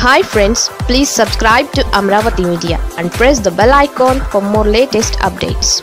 hi friends please subscribe to Amaravati media and press the bell icon for more latest updates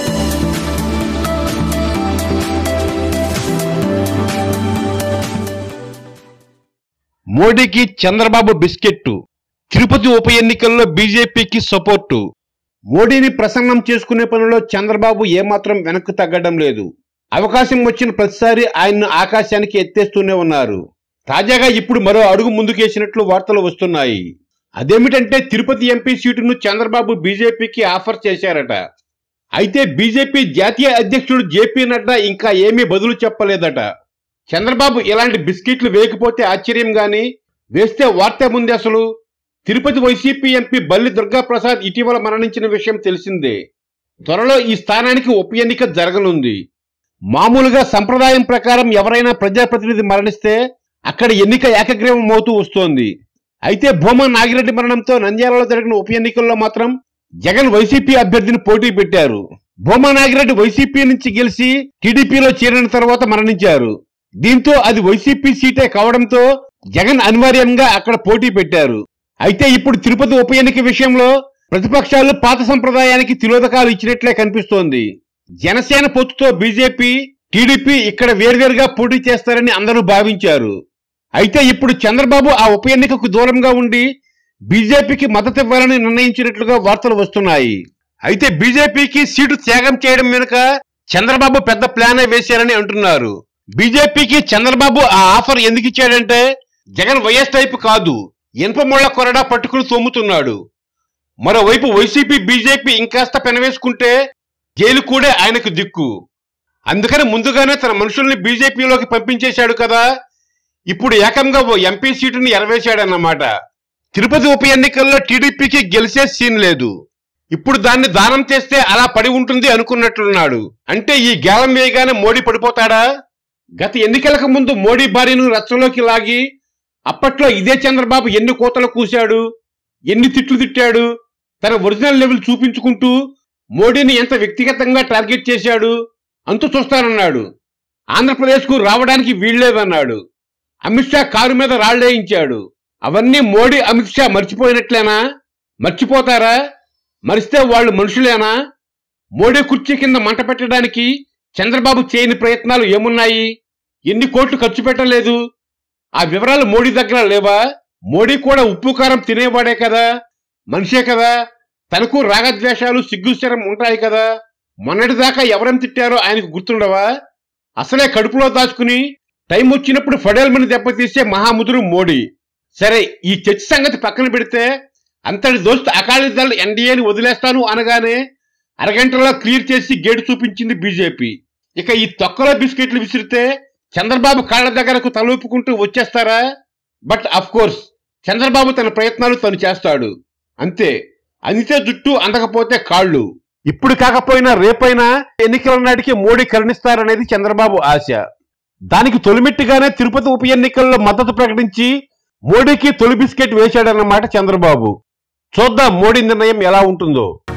మోడీకి Chandrababu biscuit Tirupati ఉప ఎన్నికల్లో బీజేపీకి support మోడీని ప్రసన్నం చేసుకునే పనిలో చంద్రబాబు ఏమాత్రం వెనక్కు తగ్గడం లేదు అవకాశం వచ్చిన ప్రతిసారి ఆయన్ను ఆకాశానికి ఎత్తేస్తూనే ఉన్నారు తాజాగా ఇప్పుడు మరో అడుగు ముందుకేసినట్లు వార్తలు వస్తున్నాయి అదేమిటంటే తిరుపతి ఎంపీ సీటును చంద్రబాబు బీజేపీకి ఆఫర్ చేశారట అయితే బీజేపీ జాతీయ అధ్యక్షుడు జేపీ నడ్డా ఇంకా ఏమీ బదులు చెప్పలేదట చంద్రబాబు ఇలాంటి బిస్కెట్లు వేయకపోతే ఆశ్చర్యం గాని వేస్తే వార్త ముందే అసలు తిరుపతి వైసీపీ ఎంపీ బల్లి దుర్గాప్రసాద్ ఇటీవల మరణించిన విషయం తెలిసిందే త్వరలో ఈ స్థానానికి ఉప ఎన్నిక జరగనుంది మామూలుగా సంప్రదాయం ప్రకారం ఎవరైనా ప్రజాప్రతినిధి మరణిస్తే అక్కడ ఎన్నిక ఏకగ్రీవం అవుతూ వస్తోంది అయితే భూమా నాగిరెడ్డి మరణంతో నంద్యాలలో జరిగిన ఉప ఎన్నికల్లో మాత్రం జగన్ వైసీపీ అభ్యర్థిని పోటీ పెట్టారు భూమా నాగిరెడ్డి వైసీపీ నుంచి గెలిచి టీడీపీలో చేరిన తర్వాత మరణించారు దీంతో అది వైసీపీ సీటే కావడంతో జగన్ అనివార్యంగా అక్కడ పోటీ పెట్టారు అయితే ఇప్పుడు తిరుపతి ఉప ఎన్నిక విషయంలో ప్రతిపక్షాలు పాత సంప్రదాయానికి తిలోదకాలు ఇచ్చినట్లే కనిపిస్తోంది జనసేన పొత్తుతో బీజేపీ టీడీపీ ఇక్కడ వేర్వేరుగా పోటీ చేస్తారని అందరూ భావించారు అయితే ఇప్పుడు చంద్రబాబు ఆ ఉప ఎన్నికకు దూరంగా ఉండి బీజేపీకి మద్దతు ఇవ్వాలని నిర్ణయించినట్లుగా వార్తలు వస్తున్నాయి అయితే బీజేపీకి సీటు త్యాగం చేయడం వెనుక చంద్రబాబు పెద్ద ప్లానే వేశారని అంటున్నారు బీజేపీకి చంద్రబాబు ఆ ఆఫర్ ఎందుకు ఇచ్చాడంటే జగన్ వైఎస్ టైపు కాదు ఇనుప ముళ్ల కొరడా పట్టుకుని తోముతున్నాడు మరోవైపు వైసీపీ బీజేపీ ఇంకాస్త పెనవేసుకుంటే జైలు కూడా ఆయనకు దిక్కు అందుకని ముందుగానే తన మనుషుల్ని బీజేపీలోకి పంపించేశాడు కదా ఇప్పుడు ఏకంగా ఓ ఎంపీ సీటుని ఎరవేశాడన్నమాట తిరుపతి ఉప ఎన్నికల్లో టీడీపీకి గెలిచే సీన్ లేదు ఇప్పుడు దాన్ని దానం చేస్తే అలా పడి ఉంటుంది అనుకున్నట్లున్నాడు అంటే ఈ గేలం వేయగానే మోడీ పడిపోతాడా గత ఎన్నికలకు ముందు మోడీ భార్యను రచ్చలోకి లాగి అప్పట్లో ఇదే చంద్రబాబు ఎన్ని కోతలు కూశాడు ఎన్ని తిట్లు తిట్టాడు తన ఒరిజినల్ లెవెల్ చూపించుకుంటూ మోడీని ఎంత వ్యక్తిగతంగా టార్గెట్ చేశాడు అంతు చూస్తానన్నాడు ఆంధ్రప్రదేశ్కు రావడానికి వీల్లేదన్నాడు అమిత్ షా కారు మీద రాళ్లేయించాడు అవన్నీ మోడీ అమిత్ షా మర్చిపోయినట్లేనా మర్చిపోతారా మరిస్తే వాళ్ళు మనుషులేనా మోడీ కుర్చీ కింద మంట పెట్టడానికి చంద్రబాబు చేయని ప్రయత్నాలు ఏమున్నాయి ఎన్ని కోట్లు ఖర్చు పెట్టలేదు ఆ వివరాలు మోడీ దగ్గర లేవా మోడీ కూడా ఉప్పు కారం తినేవాడే కదా మనిషే కదా తనకు రాగద్వేషాలు సిగ్గుశరం ఉంటాయి కదా మొన్నటిదాకా ఎవరం తిట్టారో ఆయనకు గుర్తుండవా అసలే కడుపులో దాచుకుని టైం వచ్చినప్పుడు ఫడేల్మని దెబ్బతీసే మహాముదురు మోడీ సరే ఈ చర్చ సంగతి పక్కన పెడితే అంతటి దోస్తు అకాలీదళ్ ఎన్డీఏని వదిలేస్తాను అనగానే అరగంటలో క్లియర్ చేసి గేటు చూపించింది బీజేపీ ఇక ఈ తొక్కలో బిస్కెట్లు విసిరితే చంద్రబాబు కాళ్ల దగ్గరకు తలూపుకుంటూ వచ్చేస్తారా బట్ అఫ్ కోర్స్ చంద్రబాబు తన ప్రయత్నాలు తను చేస్తాడు అంతే అందితే జుట్టు అందకపోతే కాళ్ళు ఇప్పుడు కాకపోయినా రేపైనా ఎన్నికల నాటికి మోడీ కరుణిస్తారనేది చంద్రబాబు ఆశ దానికి తొలిమెట్టుగానే తిరుపతి ఉప ఎన్నికల్లో మద్దతు ప్రకటించి మోడీకి తొలి బిస్కెట్ వేశాడన్నమాట చంద్రబాబు చూద్దాం మోడీ నిర్ణయం ఎలా ఉంటుందో